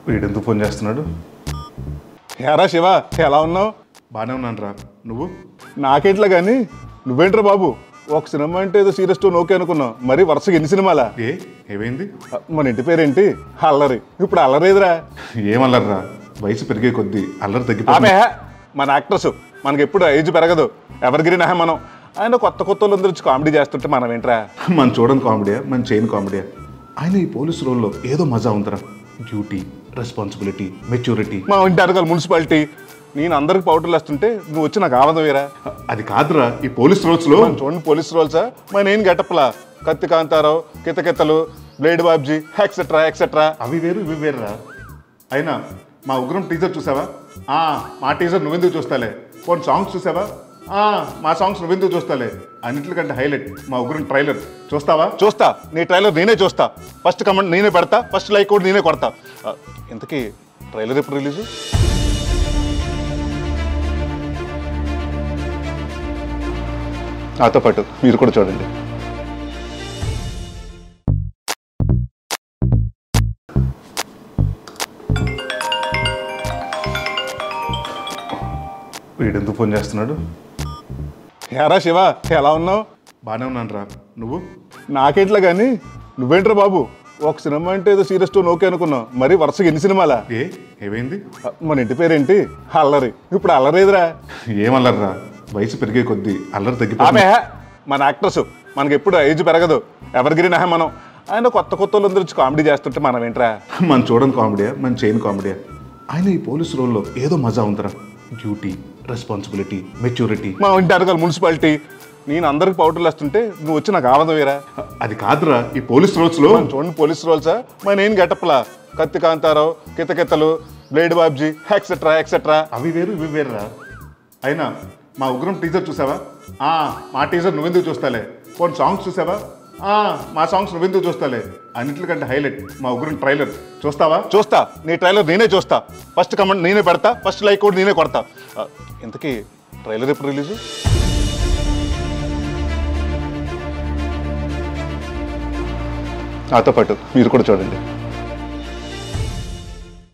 వీడెందుకు phone చేస్తున్నాడు ఏరా శివ ఎలా ఉన్నావు బాగానే ఉన్నాను రా నువ్వు నాకేట్లా కానీ నువ్వేంట్రా బాబు ఒక సినిమా అంటే ఏదో సీరియస్ టోన్ ఓకే అనుకున్నావు మరి వరుసగా ఎన్ని సినిమాలా ఏ ఏమైంది మన ఇంటి పేరేంటి అల్లరి ఇప్పుడు అల్లరేదిరా ఏమల్లర్రా వయసు పెరిగే కొద్దీ అల్లరి ఆమె తగ్గిపోయి మన యాక్టర్స్ మనకి ఎప్పుడు ఏజ్ పెరగదు ఎవరిగిరి నహ మనం ఆయన కొత్త కొత్త వాళ్ళందరూ వచ్చి కామెడీ చేస్తుంటే మనం ఏంట్రా మన చూడని కామెడీయా మన చేయని కామెడీయా ఆయన ఈ పోలీస్ రోల్లో ఏదో మజా ఉందిరా డ్యూటీ రెస్పాన్సిబిలిటీ మెచ్యూరిటీ మా ఇంటి అరగాలి మున్సిపాలిటీ నేను అందరికి పౌడర్లు వేస్తుంటే నువ్వు వచ్చి నాకు ఆవదం వేరా అది కాదురా ఈ పోలీస్ రోల్స్లో మనం చూడండి పోలీస్ రోల్సా మన ఏం గెటప్లా Kathi Kantharao Kithakithalu blade Babji etcetera etcetera అవి వేరు ఇవి వేరురా అయినా మా ఉగ్రం టీజర్ చూసావా ఆ, మా టీజర్ నువ్వెందుకు చూస్తాలే కొన్ని సాంగ్స్ చూసావా ఆ, మా సాంగ్స్ నువ్వెందుకు చూస్తాలే అన్నిటికంటే హైలైట్ మా ఉగ్రం ట్రైలర్ చూస్తావా చూస్తా నీ ట్రైలర్ నేనే చూస్తా ఫస్ట్ కమెంట్ నేనే పెడతా ఫస్ట్ లైక్ కూడా నేనే కొడతా ఆ, ఇంతకీ ట్రైలర్ ఎప్పుడు రిలీజ్ నాతో పాటు మీరు కూడా చూడండి వీడెందుకు ఫోన్ చేస్తున్నాడు ఏరా శివ ఎలా ఉన్నావు బాగానే ఉన్నాను రా నువ్వు నాకేట్లా కానీ నువ్వేంట్రా బాబు ఒక సినిమా అంటే ఏదో సీరియస్ టోన్ ఓకే అనుకున్నావు మరి వరుసగా ఎన్ని సినిమాలా ఏ ఏమైంది ఆ, మన ఇంటి పేరేంటి అల్లరి ఇప్పుడు అల్లరేదిరా ఏమల్లర్రా వయసు పెరిగే కొద్దీ అల్లరి ఆమె తగ్గిపోయి మన యాక్టర్స్ మనకి ఎప్పుడు ఏజ్ పెరగదు ఎవరిగిరి నహ మనం ఆయన కొత్త కొత్త వాళ్ళందరూ వచ్చి కామెడీ చేస్తుంటే మనం ఏంట్రా మన చూడని కామెడీయా మన చేయని కామెడీయా ఆయన ఈ పోలీస్ రోల్లో ఏదో మజా ఉందిరా డ్యూటీ రెస్పాన్సిబిలిటీ మెచ్యూరిటీ మా ఇంటి అరగాలి మున్సిపాలిటీ నేను అందరికి పౌడర్లు వేస్తుంటే నువ్వు వచ్చి నాకు ఆవదం వేరా అది కాదురా ఈ పోలీస్ రోల్స్లో మనం చూడండి పోలీస్ రోల్సా మన ఏం గెటప్లా Kathi Kantharao Kithakithalu blade Babji etcetera etcetera అవి వేరు ఇవి వేరురా అయినా మా ఉగ్రం టీజర్ చూసావా ఆ, మా టీజర్ నువ్వెందుకు చూస్తాలే కొన్ని సాంగ్స్ చూసావా ఆ, మా సాంగ్స్ నువ్వెందుకు చూస్తాలే అన్నిటికంటే హైలైట్ మా ఉగ్రం ట్రైలర్ చూస్తావా చూస్తా నీ ట్రైలర్ నేనే చూస్తా ఫస్ట్ కమెంట్ నేనే పెడతా ఫస్ట్ లైక్ కూడా నేనే కొడతా ఆ, ఇంతకీ ట్రైలర్ ఎప్పుడు రిలీజ్ నాతో పాటు మీరు కూడా చూడండి